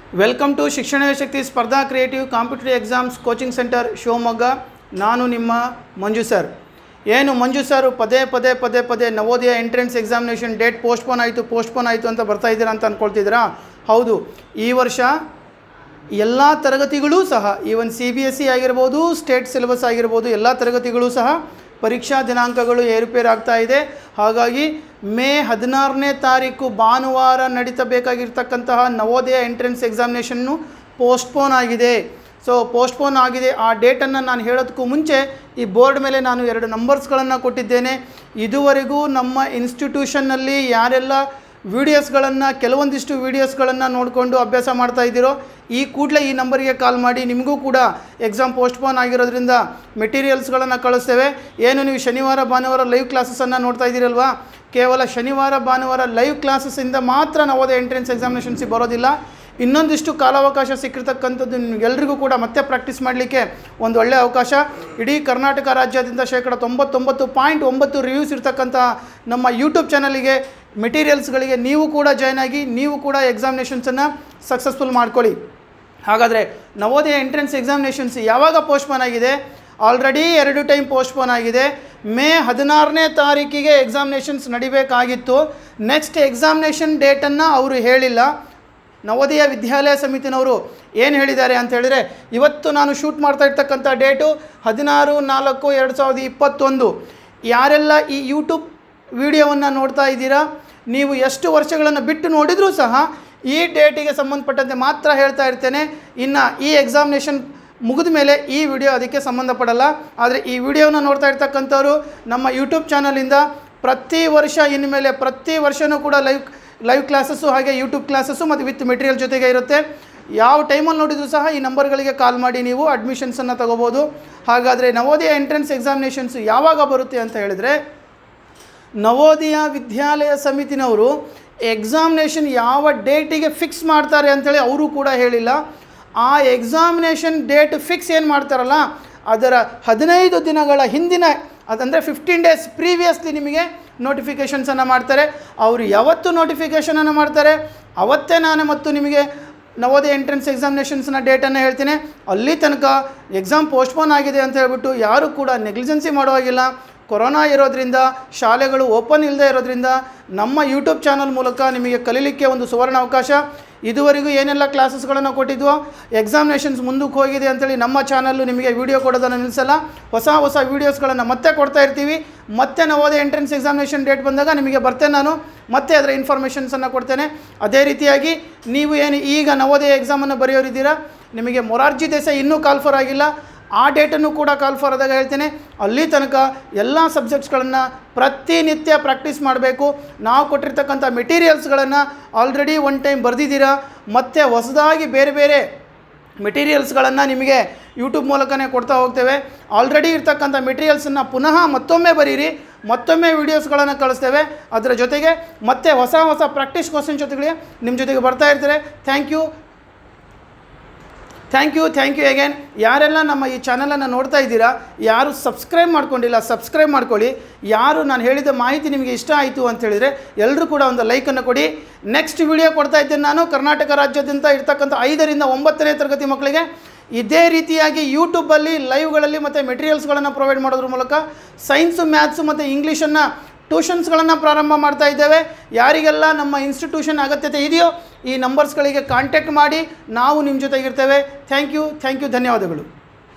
welcome to Shikshana Shakti ಸ್ಪರ್ಧಾ creative competitive exams coaching centre Shivamogga ನಾನು ನಿಮ್ಮ ಮಂಜು ಸರ್ ಏನು ಮಂಜು ಸರ್ ಪದೇ ಪದೇ ಪದೇ ಪದೇ Navodaya entrance examination date postpone ಆಯಿತು ಪೋಸ್ಟ್ಪೋನ್ ಆಯಿತು ಅಂತ ಬರ್ತಾ ಇದ್ದೀರಾ ಅಂತ ಅಂದ್ಕೊಳ್ತಿದ್ದೀರಾ ಹೌದು ಈ ವರ್ಷ ಎಲ್ಲ ತರಗತಿಗಳೂ ಸಹ even C B S C ಆಗಿರ್ಬೋದು ಸ್ಟೇಟ್ ಸಿಲೆಬಸ್ ಆಗಿರ್ಬೋದು ಎಲ್ಲ ತರಗತಿಗಳೂ ಸಹ ಪರೀಕ್ಷಾ ದಿನಾಂಕಗಳು ಏರುಪೇರಾಗ್ತಾ ಇದೆ ಹಾಗಾಗಿ ಮೇ ಹದಿನಾರನೇ ತಾರೀಕು ಭಾನುವಾರ ನಡೀತಬೇಕಾಗಿರ್ತಕ್ಕಂತಹ ನವೋದಯ ಎಂಟ್ರೆನ್ಸ್ ಎಕ್ಸಾಮಿನೇಷನ್ನು ಪೋಸ್ಟ್ಪೋನ್ ಆಗಿದೆ ಸೊ ಪೋಸ್ಟ್ಪೋನ್ ಆಗಿದೆ ಆ ಡೇಟನ್ನು ನಾನು ಹೇಳೋದಕ್ಕೂ ಮುಂಚೆ ಈ ಬೋರ್ಡ್ ಮೇಲೆ ನಾನು ಎರಡು ನಂಬರ್ಸ್ಗಳನ್ನು ಕೊಟ್ಟಿದ್ದೇನೆ ಇದುವರೆಗೂ ನಮ್ಮ ಇನ್ಸ್ಟಿಟ್ಯೂಷನ್ನಲ್ಲಿ ಯಾರೆಲ್ಲ ವೀಡಿಯೋಸ್ಗಳನ್ನು ಕೆಲವೊಂದಿಷ್ಟು ವೀಡಿಯೋಸ್ಗಳನ್ನು ನೋಡಿಕೊಂಡು ಅಭ್ಯಾಸ ಮಾಡ್ತಾ ಇದ್ದೀರೋ ಈ ಕೂಡಲೇ ಈ ನಂಬರಿಗೆ ಕಾಲ್ ಮಾಡಿ ನಿಮಗೂ ಕೂಡ ಎಕ್ಸಾಮ್ ಪೋಸ್ಟ್ಪೋನ್ ಆಗಿರೋದ್ರಿಂದ ಮೆಟೀರಿಯಲ್ಸ್ಗಳನ್ನು ಕಳಿಸ್ತೇವೆ ಏನು ನೀವು ಶನಿವಾರ ಭಾನುವಾರ ಲೈವ್ ಕ್ಲಾಸಸನ್ನು ನೋಡ್ತಾ ಇದ್ದೀರಲ್ವಾ ಕೇವಲ ಶನಿವಾರ ಭಾನುವಾರ ಲೈವ್ ಕ್ಲಾಸಸ್ಸಿಂದ ಮಾತ್ರ ನವೋದಯ ಎಂಟ್ರೆನ್ಸ್ ಎಕ್ಸಾಮಿನೇಷನ್ಸಿಗೆ ಬರೋದಿಲ್ಲ ಇನ್ನೊಂದಿಷ್ಟು ಕಾಲಾವಕಾಶ ಸಿಕ್ಕಿರ್ತಕ್ಕಂಥದ್ದು ನಿಮಗೆಲ್ರಿಗೂ ಕೂಡ ಮತ್ತೆ ಪ್ರಾಕ್ಟೀಸ್ ಮಾಡಲಿಕ್ಕೆ ಒಂದು ಒಳ್ಳೆಯ ಅವಕಾಶ ಇಡೀ ಕರ್ನಾಟಕ ರಾಜ್ಯಾದ್ಯಂತ ಶೇಕಡ ತೊಂಬತ್ತೊಂಬತ್ತು ಪಾಯಿಂಟ್ ಒಂಬತ್ತು ರಿವ್ಯೂಸ್ ಇರ್ತಕ್ಕಂಥ ನಮ್ಮ ಯೂಟ್ಯೂಬ್ ಚಾನಲಿಗೆ ಮೆಟೀರಿಯಲ್ಸ್ಗಳಿಗೆ ನೀವು ಕೂಡ ಜಾಯ್ನ್ ಆಗಿ ನೀವು ಕೂಡ ಎಕ್ಸಾಮಿನೇಷನ್ಸನ್ನು ಸಕ್ಸಸ್ಫುಲ್ ಮಾಡ್ಕೊಳ್ಳಿ ಹಾಗಾದರೆ ನವೋದಯ ಎಂಟ್ರೆನ್ಸ್ ಎಕ್ಸಾಮಿನೇಷನ್ಸ್ ಯಾವಾಗ ಪೋಸ್ಟ್ಪೋನ್ ಆಗಿದೆ ಆಲ್ರೆಡಿ ಎರಡು ಟೈಮ್ ಪೋಸ್ಟ್ಪೋನ್ ಆಗಿದೆ ಮೇ ಹದಿನಾರನೇ ತಾರೀಕಿಗೆ ಎಕ್ಸಾಮಿನೇಷನ್ಸ್ ನಡಿಬೇಕಾಗಿತ್ತು ನೆಕ್ಸ್ಟ್ ಎಕ್ಸಾಮಿನೇಷನ್ ಡೇಟನ್ನು ಅವರು ಹೇಳಿಲ್ಲ ನವೋದಯ ವಿದ್ಯಾಲಯ ಸಮಿತಿನವರು ಏನು ಹೇಳಿದ್ದಾರೆ ಅಂತ ಹೇಳಿದರೆ ಇವತ್ತು ನಾನು ಶೂಟ್ ಮಾಡ್ತಾ ಇರ್ತಕ್ಕಂಥ ಡೇಟು ಹದಿನಾರು ನಾಲ್ಕು ಎರಡು ಸಾವಿರದ ಇಪ್ಪತ್ತೊಂದು ಯಾರೆಲ್ಲ ಈ ಯೂಟ್ಯೂಬ್ ವಿಡಿಯೋವನ್ನು ನೋಡ್ತಾ ಇದ್ದೀರಾ ನೀವು ಎಷ್ಟು ವರ್ಷಗಳನ್ನು ಬಿಟ್ಟು ನೋಡಿದರೂ ಸಹ ಈ ಡೇಟಿಗೆ ಸಂಬಂಧಪಟ್ಟಂತೆ ಮಾತ್ರ ಹೇಳ್ತಾ ಇರ್ತೇನೆ ಇನ್ನು ಈ ಎಕ್ಸಾಮಿನೇಷನ್ ಮುಗಿದ ಮೇಲೆ ಈ ವಿಡಿಯೋ ಅದಕ್ಕೆ ಸಂಬಂಧಪಡಲ್ಲ ಆದರೆ ಈ ವಿಡಿಯೋನ ನೋಡ್ತಾ ಇರ್ತಕ್ಕಂಥವ್ರು ನಮ್ಮ ಯೂಟ್ಯೂಬ್ ಚಾನಲಿಂದ ಪ್ರತಿ ವರ್ಷ ಇನ್ಮೇಲೆ ಪ್ರತಿ ವರ್ಷವೂ ಕೂಡ ಲೈವ್ ಲೈವ್ ಕ್ಲಾಸಸ್ಸು ಹಾಗೆ ಯೂಟ್ಯೂಬ್ ಕ್ಲಾಸಸ್ಸು ಮತ್ತು ವಿತ್ ಮೆಟೀರಿಯಲ್ ಜೊತೆಗೆ ಇರುತ್ತೆ ಯಾವ ಟೈಮಲ್ಲಿ ನೋಡಿದರೂ ಸಹ ಈ ನಂಬರ್ಗಳಿಗೆ ಕಾಲ್ ಮಾಡಿ ನೀವು ಅಡ್ಮಿಷನ್ಸನ್ನು ತಗೋಬೋದು ಹಾಗಾದರೆ ನವೋದಯ ಎಂಟ್ರೆನ್ಸ್ ಎಕ್ಸಾಮಿನೇಷನ್ಸ್ ಯಾವಾಗ ಬರುತ್ತೆ ಅಂತ ಹೇಳಿದರೆ ನವೋದಯ ವಿದ್ಯಾಲಯ ಸಮಿತಿನವರು ಎಕ್ಸಾಮಿನೇಷನ್ ಯಾವ ಡೇಟಿಗೆ ಫಿಕ್ಸ್ ಮಾಡ್ತಾರೆ ಅಂಥೇಳಿ ಅವರು ಕೂಡ ಹೇಳಿಲ್ಲ ಆ ಎಕ್ಸಾಮಿನೇಷನ್ ಡೇಟ್ ಫಿಕ್ಸ್ ಏನು ಮಾಡ್ತಾರಲ್ಲ ಅದರ ಹದಿನೈದು ದಿನಗಳ ಹಿಂದಿನ ಅದಂದರೆ ಫಿಫ್ಟೀನ್ ಡೇಸ್ ಪ್ರೀವಿಯಸ್ಲಿ ನಿಮಗೆ ನೋಟಿಫಿಕೇಷನ್ಸನ್ನು ಮಾಡ್ತಾರೆ ಅವರು ಯಾವತ್ತು ನೋಟಿಫಿಕೇಷನನ್ನು ಮಾಡ್ತಾರೆ ಅವತ್ತೇ ನಾನು ಮತ್ತು ನಿಮಗೆ ನವೋದಯ ಎಂಟ್ರೆನ್ಸ್ ಎಕ್ಸಾಮಿನೇಷನ್ಸ್ನ ಡೇಟನ್ನು ಹೇಳ್ತೀನಿ ಅಲ್ಲಿ ತನಕ ಎಕ್ಸಾಮ್ ಪೋಸ್ಟ್ಪೋನ್ ಆಗಿದೆ ಅಂತ ಹೇಳ್ಬಿಟ್ಟು ಯಾರೂ ಕೂಡ ನೆಗ್ಲಿಜೆನ್ಸಿ ಮಾಡುವಾಗಿಲ್ಲ ಕೊರೋನಾ ಇರೋದ್ರಿಂದ ಶಾಲೆಗಳು ಓಪನ್ ಇಲ್ಲದೆ ಇರೋದ್ರಿಂದ ನಮ್ಮ ಯೂಟ್ಯೂಬ್ ಚಾನಲ್ ಮೂಲಕ ನಿಮಗೆ ಕಲೀಲಿಕ್ಕೆ ಒಂದು ಸುವರ್ಣ ಅವಕಾಶ ಇದುವರೆಗೂ ಏನೆಲ್ಲ ಕ್ಲಾಸಸ್ಗಳನ್ನು ಕೊಟ್ಟಿದ್ವೋ ಎಕ್ಸಾಮಿನೇಷನ್ಸ್ ಮುಂದಕ್ಕೆ ಹೋಗಿದೆ ಅಂತೇಳಿ ನಮ್ಮ ಚಾನಲ್ಲು ನಿಮಗೆ ವಿಡಿಯೋ ಕೊಡೋದನ್ನು ನಿಲ್ಲಿಸಲ್ಲ ಹೊಸ ಹೊಸ ವೀಡಿಯೋಸ್ಗಳನ್ನು ಮತ್ತೆ ಕೊಡ್ತಾ ಇರ್ತೀವಿ ಮತ್ತೆ ನವೋದಯ ಎಂಟ್ರೆನ್ಸ್ ಎಕ್ಸಾಮಿನೇಷನ್ ಡೇಟ್ ಬಂದಾಗ ನಿಮಗೆ ಬರ್ತೇನೆ ನಾನು ಮತ್ತೆ ಅದರ ಇನ್ಫಾರ್ಮೇಷನ್ಸನ್ನು ಕೊಡ್ತೇನೆ ಅದೇ ರೀತಿಯಾಗಿ ನೀವು ಏನು ಈಗ ನವೋದಯ ಎಕ್ಸಾಮನ್ನು ಬರೆಯೋರಿದ್ದೀರಾ ನಿಮಗೆ ಮೊರಾರ್ಜಿ ದೇಸಾಯಿ ಇನ್ನೂ ಕಾಲ್ಫರ್ ಆಗಿಲ್ಲ ಆ ಡೇಟನ್ನು ಕೂಡ ಕಾಲ್ ಫಾರ್ ಆದಾಗ ಹೇಳ್ತೇನೆ ಅಲ್ಲಿ ತನಕ ಎಲ್ಲ ಸಬ್ಜೆಕ್ಟ್ಸ್ಗಳನ್ನು ಪ್ರತಿನಿತ್ಯ ಪ್ರಾಕ್ಟೀಸ್ ಮಾಡಬೇಕು ನಾವು ಕೊಟ್ಟಿರ್ತಕ್ಕಂಥ ಮೆಟೀರಿಯಲ್ಸ್ಗಳನ್ನು ಆಲ್ರೆಡಿ ಒನ್ ಟೈಮ್ ಬರೆದಿದ್ದೀರಾ ಮತ್ತು ಹೊಸದಾಗಿ ಬೇರೆ ಬೇರೆ ಮೆಟೀರಿಯಲ್ಸ್ಗಳನ್ನು ನಿಮಗೆ ಯೂಟ್ಯೂಬ್ ಮೂಲಕನೇ ಕೊಡ್ತಾ ಹೋಗ್ತೇವೆ ಆಲ್ರೆಡಿ ಇರ್ತಕ್ಕಂಥ ಮೆಟೀರಿಯಲ್ಸನ್ನು ಪುನಃ ಮತ್ತೊಮ್ಮೆ ಬರೀರಿ ಮತ್ತೊಮ್ಮೆ ವೀಡಿಯೋಸ್ಗಳನ್ನು ಕಳಿಸ್ತೇವೆ ಅದರ ಜೊತೆಗೆ ಮತ್ತೆ ಹೊಸ ಹೊಸ ಪ್ರಾಕ್ಟೀಸ್ ಕ್ವಶನ್ ಜೊತೆಗೆ ನಿಮ್ಮ ಜೊತೆಗೆ ಬರ್ತಾ ಇರ್ತಾರೆ thank you thank you thank you again ಯಾರೆಲ್ಲ ನಮ್ಮ ಈ ಚಾನಲನ್ನು ನೋಡ್ತಾ ಇದ್ದೀರಾ ಯಾರು ಸಬ್ಸ್ಕ್ರೈಬ್ ಮಾಡ್ಕೊಂಡಿಲ್ಲ ಸಬ್ಸ್ಕ್ರೈಬ್ ಮಾಡ್ಕೊಳ್ಳಿ ಯಾರು ನಾನು ಹೇಳಿದ ಮಾಹಿತಿ ನಿಮಗೆ ಇಷ್ಟ ಆಯಿತು ಅಂತ ಹೇಳಿದರೆ ಎಲ್ಲರೂ ಕೂಡ ಒಂದು ಲೈಕನ್ನು ಕೊಡಿ ನೆಕ್ಸ್ಟ್ ವಿಡಿಯೋ ಕೊಡ್ತಾ ಇದ್ದೇನೆ ನಾನು ಕರ್ನಾಟಕ ರಾಜ್ಯಾದ್ಯಂತ ಇರ್ತಕ್ಕಂಥ ಐದರಿಂದ ಒಂಬತ್ತನೇ ತರಗತಿ ಮಕ್ಕಳಿಗೆ ಇದೇ ರೀತಿಯಾಗಿ ಯೂಟ್ಯೂಬಲ್ಲಿ ಲೈವ್ಗಳಲ್ಲಿ ಮತ್ತು ಮೆಟೀರಿಯಲ್ಸ್ಗಳನ್ನು ಪ್ರೊವೈಡ್ ಮಾಡೋದ್ರ ಮೂಲಕ ಸೈನ್ಸು ಮ್ಯಾಥ್ಸು ಮತ್ತು ಇಂಗ್ಲೀಷನ್ನು ಟ್ಯೂಷನ್ಸ್ಗಳನ್ನು ಪ್ರಾರಂಭ ಮಾಡ್ತಾ ಇದ್ದೇವೆ ಯಾರಿಗೆಲ್ಲ ನಮ್ಮ ಇನ್ಸ್ಟಿಟ್ಯೂಷನ್ ಅಗತ್ಯತೆ ಇದೆಯೋ ಈ ನಂಬರ್ಸ್ಗಳಿಗೆ ಕಾಂಟ್ಯಾಕ್ಟ್ ಮಾಡಿ ನಾವು ನಿಮ್ಮ ಜೊತೆಗಿರ್ತೇವೆ ಥ್ಯಾಂಕ್ ಯು ಥ್ಯಾಂಕ್ ಯು ಧನ್ಯವಾದಗಳು